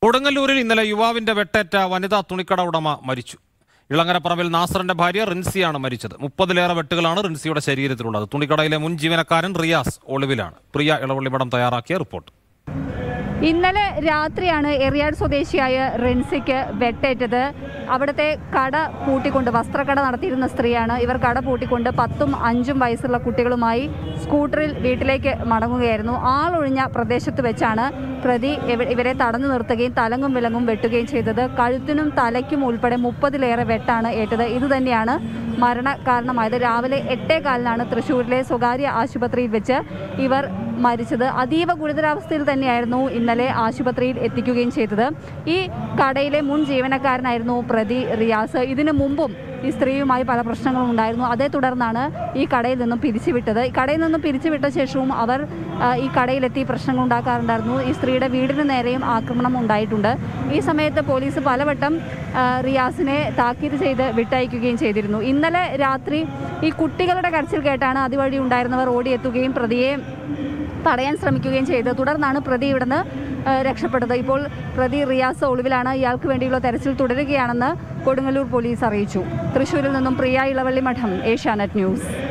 കൊടുങ്ങല്ലൂരിൽ ഇന്നലെ യുവാവിന്റെ വെട്ടേറ്റ വനിതാ തുണിക്കട ഉടമ മരിച്ചു ഇളങ്ങരപ്പറമ്പിൽ നാസറിന്റെ ഭാര്യ റിൻസിയാണ് മരിച്ചത് മുപ്പതിലേറെ വെട്ടുകളാണ് റിൻസിയുടെ ശരീരത്തിലുള്ളത് തുണിക്കടയിലെ മുൻ ജീവനക്കാരൻ റിയാസ് ഒളിവിലാണ് പ്രിയ ഇളവള്ളിപടം തയ്യാറാക്കിയ റിപ്പോർട്ട് ഇന്നലെ രാത്രിയാണ് എറിയാട് സ്വദേശിയായ റിൻസിക്ക് വെട്ടേറ്റത് അവിടുത്തെ കട പൂട്ടിക്കൊണ്ട് വസ്ത്രക്കട നടത്തിയിരുന്ന സ്ത്രീയാണ് ഇവർ കട പൂട്ടിക്കൊണ്ട് പത്തും അഞ്ചും വയസ്സുള്ള കുട്ടികളുമായി സ്കൂട്ടറിൽ വീട്ടിലേക്ക് മടങ്ങുകയായിരുന്നു ആളൊഴിഞ്ഞ പ്രദേശത്ത് വെച്ചാണ് പ്രതി ഇവ- ഇവരെ തടഞ്ഞു നിർത്തുകയും തലങ്ങും വിലങ്ങും വെട്ടുകയും ചെയ്തത് കഴുത്തിനും തലയ്ക്കും ഉൾപ്പെടെ മുപ്പതിലേറെ വെട്ടാണ് ഏറ്റത് ഇതുതന്നെയാണ് മരണ കാരണമായത് രാവിലെ എട്ടേ കാലിനാണ് തൃശ്ശൂരിലെ സ്വകാര്യ ആശുപത്രിയിൽ വെച്ച് ഇവർ മരിച്ചത് അതീവ ഗുരുതരാവസ്ഥയിൽ തന്നെയായിരുന്നു ഇന്നലെ ആശുപത്രിയിൽ എത്തിക്കുകയും ചെയ്തത് ഈ കടയിലെ മുൻ ജീവനക്കാരനായിരുന്നു പ്രതി റിയാസ് ഇതിനു മുമ്പും ഈ സ്ത്രീയുമായി പല പ്രശ്നങ്ങളും ഉണ്ടായിരുന്നു അതേ തുടർന്നാണ് ഈ കടയിൽ നിന്നും പിരിച്ചുവിട്ടത് ഈ കടയിൽ നിന്നും പിരിച്ചുവിട്ട ശേഷവും അവർ ആ, ഈ കടയിലെത്തി പ്രശ്നങ്ങൾ ഉണ്ടാക്കാറുണ്ടായിരുന്നു ഈ സ്ത്രീയുടെ വീടിന് നേരെയും ആക്രമണം ഉണ്ടായിട്ടുണ്ട് ഈ സമയത്ത് പോലീസ് പലവട്ടം ആ, റിയാസിനെ താക്കീത് ചെയ്ത് വിട്ടയക്കുകയും ചെയ്തിരുന്നു ഇന്നലെ രാത്രി ഈ കുട്ടികളുടെ കരച്ചിൽ കേട്ടാണ് അതുവഴി ഉണ്ടായിരുന്നവർ ഓടിയെത്തുകയും പ്രതിയെ തടയാൻ ശ്രമിക്കുകയും ചെയ്തു തുടർന്നാണ് പ്രതി ഇവിടുന്ന് ആ, രക്ഷപ്പെട്ടത് ഇപ്പോൾ പ്രതി റിയാസ് ഒളിവിലാണ് ഇയാൾക്ക് വേണ്ടിയുള്ള തെരച്ചിൽ തുടരുകയാണെന്ന് കൊടുങ്ങല്ലൂർ പോലീസ് അറിയിച്ചു തൃശ്ശൂരിൽ നിന്നും പ്രിയ ഇളവള്ളി മഠം ഏഷ്യാനെറ്റ് ന്യൂസ്